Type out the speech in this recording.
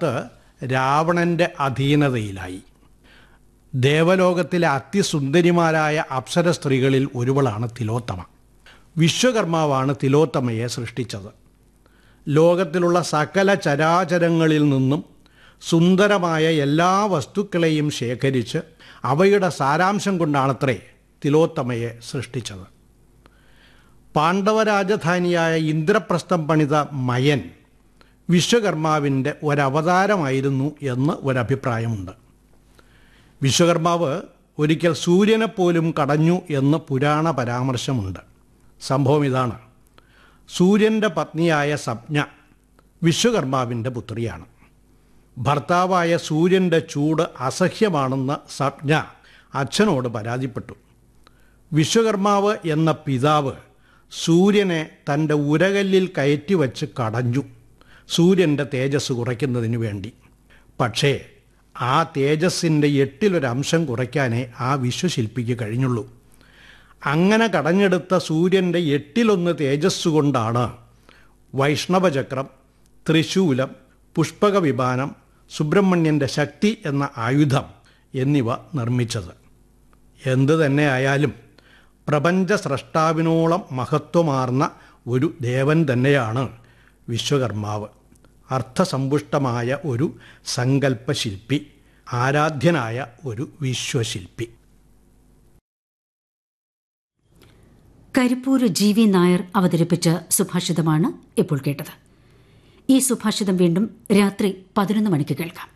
കാലത്ത് രാവണന്റെ അധീനതയിലായി ദേവലോകത്തിലെ അതിസുന്ദരിമാരായ അപ്സര സ്ത്രീകളിൽ ഒരുവളാണ് തിലോത്തമ വിശ്വകർമാവാണ് തിലോത്തമയെ സൃഷ്ടിച്ചത് ലോകത്തിലുള്ള സകല ചരാചരങ്ങളിൽ നിന്നും സുന്ദരമായ എല്ലാ വസ്തുക്കളെയും ശേഖരിച്ച് അവയുടെ സാരാംശം കൊണ്ടാണത്രേ തിലോത്തമയെ സൃഷ്ടിച്ചത് പാണ്ഡവരാജധാനിയായ ഇന്ദ്രപ്രസ്ഥം പണിത മയൻ വിശ്വകർമാവിൻ്റെ ഒരവതാരമായിരുന്നു എന്ന് ഒരഭിപ്രായമുണ്ട് വിശ്വകർമാവ് ഒരിക്കൽ സൂര്യനെ പോലും കടഞ്ഞു എന്ന് പുരാണ പരാമർശമുണ്ട് സംഭവം ഇതാണ് സൂര്യൻ്റെ പത്നിയായ സപ്ഞ വിശ്വകർമാവിൻ്റെ പുത്രിയാണ് ഭർത്താവായ സൂര്യൻ്റെ ചൂട് അസഹ്യമാണെന്ന് സപ്ഞ അച്ഛനോട് പരാതിപ്പെട്ടു വിശ്വകർമാവ് എന്ന പിതാവ് സൂര്യനെ തൻ്റെ ഉരകല്ലിൽ കയറ്റി വച്ച് കടഞ്ഞു സൂര്യൻ്റെ തേജസ് കുറയ്ക്കുന്നതിന് വേണ്ടി പക്ഷേ ആ തേജസ്സിൻ്റെ എട്ടിലൊരംശം കുറയ്ക്കാനേ ആ വിശ്വശില്പിക്ക് കഴിഞ്ഞുള്ളൂ അങ്ങനെ കടഞ്ഞെടുത്ത സൂര്യൻ്റെ എട്ടിലൊന്ന് തേജസ് കൊണ്ടാണ് വൈഷ്ണവചക്രം ത്രിശൂലം പുഷ്പക വിമാനം സുബ്രഹ്മണ്യൻ്റെ ശക്തി എന്ന ആയുധം എന്നിവ നിർമ്മിച്ചത് എന്തു തന്നെ ആയാലും പ്രപഞ്ച സ്രഷ്ടാവിനോളം മഹത്വമാർന്ന ഒരു ദേവൻ തന്നെയാണ് വിശ്വകർമാവ് അർത്ഥസമ്പുഷ്ടമായ ഒരു സങ്കല്പശില്പി ആരാധ്യനായ ഒരു വിശ്വശില്പി കരിപ്പൂര് ജി വി നായർ അവതരിപ്പിച്ച സുഭാഷിതമാണ് ഇപ്പോൾ കേട്ടത് ഈ സുഭാഷിതം വീണ്ടും രാത്രി പതിനൊന്ന് മണിക്ക് കേൾക്കാം